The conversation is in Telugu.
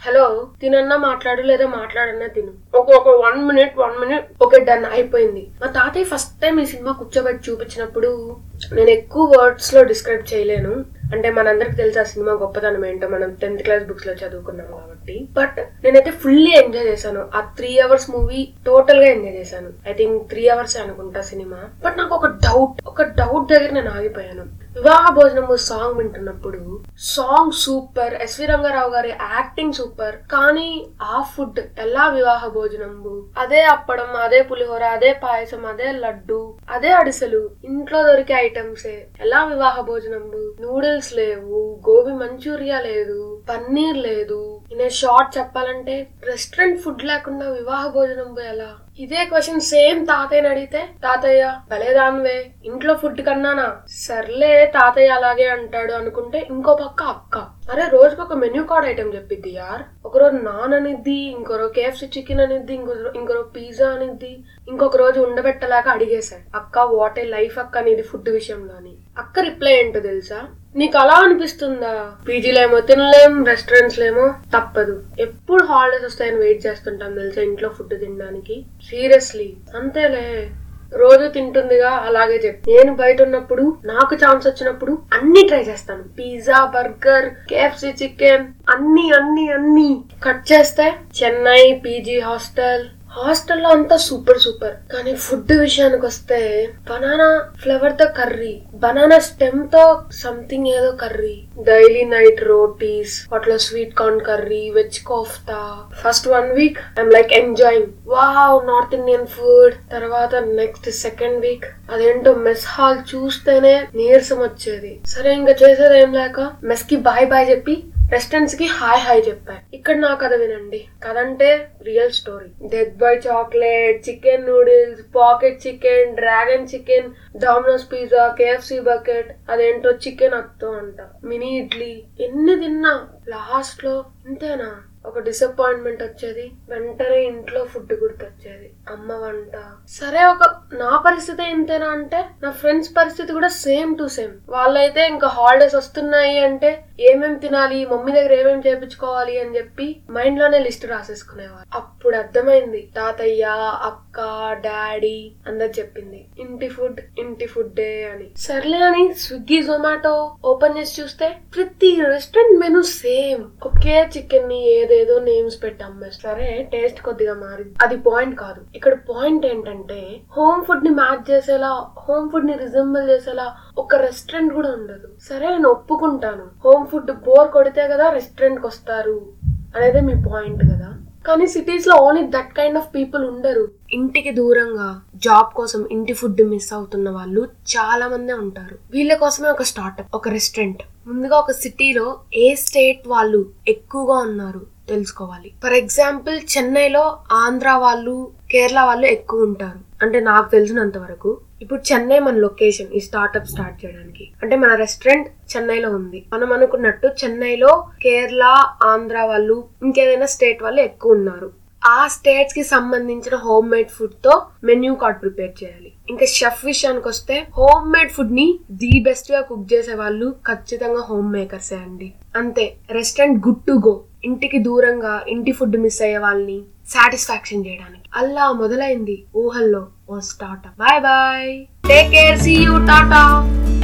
హలో తినన్నా మాట్లాడు లేదా మాట్లాడన్నా తిను ఒక ఒక one minute one minute okay done అయిపోయింది మా తాతయ్య ఫస్ట్ టైం ఈ సినిమా కూర్చోబెట్టి చూపించినప్పుడు నేను ఎక్కువ వర్డ్స్ లో డిస్క్రైబ్ చేయలేను అంటే మనందరికి తెలుసు ఆ సినిమా గొప్పతనం ఏంటో మనం టెన్త్ క్లాస్ బుక్స్ లో చదువుకున్నాం కాబట్టి బట్ నేనైతే ఫుల్లీ ఎంజాయ్ చేశాను ఆ త్రీ అవర్స్ మూవీ టోటల్ గా ఎంజాయ్ చేశాను ఐ థింక్ త్రీ అవర్స్ అనుకుంటా సినిమా బట్ నాకు ఒక డౌట్ ఒక డౌట్ దగ్గర నేను ఆగిపోయాను వివాహ భోజనము సాంగ్ వింటున్నప్పుడు సాంగ్ సూపర్ ఎస్వి రంగారావు గారి యాక్టింగ్ సూపర్ కానీ ఆ ఫుడ్ ఎలా వివాహ భోజనము అదే అప్పడం అదే పులిహోర అదే పాయసం అదే లడ్డు అదే అడిసెలు ఇంట్లో దొరికే ఐటమ్సే ఎలా వివాహ భోజనము నూడిల్స్ లేవు గోబీ మంచూరియా లేదు పన్నీర్ లేదు నేను షార్ట్ చెప్పాలంటే రెస్టారెంట్ ఫుడ్ లేకుండా వివాహ భోజనం ఎలా ఇదే క్వశ్చన్ సేమ్ తాతయ్యని అడిగితే తాతయ్య భలేదాన్వే ఇంట్లో ఫుడ్ కన్నానా సర్లే తాతయ్య అలాగే అంటాడు అనుకుంటే ఇంకో పక్క అక్క అరే రోజుకి ఒక మెన్యూ కార్డ్ ఐటమ్ చెప్పిద్ది యార్ ఒకరోజు నాన్ అనిద్ది ఇంకో రోజు కేఎఫ్సి చికెన్ అనిద్ది ఇంకో రో- ఇంకో రోజు పిజ్జా అనిద్ది ఇంకొక రోజు ఉండబెట్టలేక అడిగేశాడు అక్క వాట్ ఏ లైఫ్ అక్క అనేది ఫుడ్ విషయంలో అని అక్క రిప్లై ఏంటో తెలుసా నీకు అలా అనిపిస్తుందా పీజీలేమో తినలేం రెస్టారెంట్స్ లేమో తప్పదు ఎప్పుడు హాలిడేస్ వస్తాయని వెయిట్ చేస్తుంటాం తెలుసా ఇంట్లో ఫుడ్ తినడానికి సీరియస్లీ అంతేలే రోజు తింటుందిగా అలాగే చెప్పి నేను బయట ఉన్నప్పుడు నాకు ఛాన్స్ వచ్చినప్పుడు అన్ని ట్రై చేస్తాను పిజ్జా బర్గర్ కేఎఫ్సి చికెన్ అన్ని అన్ని అన్ని కట్ చేస్తే చెన్నై పీజీ హాస్టల్ హాస్టల్లో అంతా సూపర్ సూపర్ కానీ ఫుడ్ విషయానికి వస్తే బనానా ఫ్లేవర్ తో కర్రీ బనానా స్టెమ్ తో సంథింగ్ ఏదో కర్రీ డైలీ నైట్ రోటీస్ వాటిలో sweet corn curry veg kofta first one week I'm like enjoying wow North Indian food తర్వాత నెక్స్ట్ సెకండ్ వీక్ అదేంటో మెస్ హాల్ చూస్తేనే నీరసం వచ్చేది సరే ఇంకా చేసేది ఏం లేక మెస్ కి బాయ్ బాయ్ చెప్పి రెస్టారెంట్స్ కి హాయ్ హాయ్ చెప్పారు ఇక్కడ నా కథ వినండి కథ అంటే real story death by chocolate chicken noodles pocket chicken dragon chicken Domino's pizza KFC bucket అదేంటో చికెన్ అత్తో అంట మినీ ఇడ్లీ ఎన్ని తిన్నా లాస్ట్ లో ఇంతేనా ఒక డిసప్పాయింట్మెంట్ వచ్చేది వెంటనే ఇంట్లో ఫుడ్ గుర్తొచ్చేది అమ్మ వంట సరే ఒక నా పరిస్థితి ఇంతేనా అంటే నా ఫ్రెండ్స్ పరిస్థితి కూడా సేమ్ టు సేమ్ వాళ్ళైతే ఇంకా హాలిడేస్ వస్తున్నాయి అంటే ఏమేం తినాలి మమ్మీ దగ్గర ఏమేం చేపించుకోవాలి అని చెప్పి మైండ్ లోనే లిస్ట్ రాసేసుకునేవారు అప్పుడు అర్థమైంది తాతయ్య అక్క డాడీ అందరు చెప్పింది ఇంటి ఫుడ్ ఇంటి ఫుడ్డే అని సర్లే అని స్విగ్గీ జొమాటో ఓపెన్ చేసి చూస్తే ప్రతి రెస్టారెంట్ మెనూ సేమ్ ఒకే చికెన్ ని ఏదేదో నేమ్స్ పెట్టి అమ్మేస్తారు సరే టేస్ట్ కొద్దిగా మారి అది పాయింట్ కాదు ఇక్కడ పాయింట్ ఏంటంటే హోమ్ ఫుడ్ ని మ్యాచ్ చేసేలా హోమ్ ఫుడ్ ని రిజెంబుల్ చేసేలా ఒక రెస్టారెంట్ కూడా ఉండదు సరే నేను ఒప్పుకుంటాను హోమ్ ఫుడ్ బోర్ కొడితే కదా రెస్టారెంట్ కి వస్తారు అనేది మీ పాయింట్ కదా కానీ సిటీస్ లో only that kind of people ఉండరు ఇంటికి దూరంగా జాబ్ కోసం ఇంటి ఫుడ్ మిస్ అవుతున్న వాళ్ళు చాలా మందే ఉంటారు వీళ్ళ కోసమే ఒక స్టార్ట్అప్ ఒక రెస్టారెంట్ ముందుగా ఒక సిటీలో ఏ స్టేట్ వాళ్ళు ఎక్కువగా ఉన్నారు తెలుసుకోవాలి ఫర్ ఎగ్జాంపుల్ చెన్నైలో ఆంధ్ర వాళ్ళు కేరళ వాళ్ళు ఎక్కువ ఉంటారు అంటే నాకు తెలిసినంత వరకు ఇప్పుడు చెన్నై మన లొకేషన్ ఈ స్టార్ట్అప్ స్టార్ట్ చేయడానికి అంటే మన రెస్టారెంట్ చెన్నైలో ఉంది మనం అనుకున్నట్టు చెన్నైలో కేరళ ఆంధ్ర వాళ్ళు ఇంకేదైనా స్టేట్ వాళ్ళు ఎక్కువ ఉన్నారు ఆ స్టేట్స్ కి సంబంధించిన హోమ్ మేడ్ ఫుడ్ తో మెన్యూ కార్డ్ ప్రిపేర్ చేయాలి ఇంకా షెఫ్ విషయానికి వస్తే హోమ్ మేడ్ ఫుడ్ ని ది బెస్ట్ గా కుక్ చేసే వాళ్ళు ఖచ్చితంగా హోమ్ మేకర్సే అండి అంతే రెస్టారెంట్ గుడ్ టు గో ఇంటికి దూరంగా ఇంటి ఫుడ్ మిస్ అయ్యే వాళ్ళని సాటిస్ఫాక్షన్ చేయడానికి అలా మొదలైంది ఊహల్లో ఓ startup bye bye take care see you Tata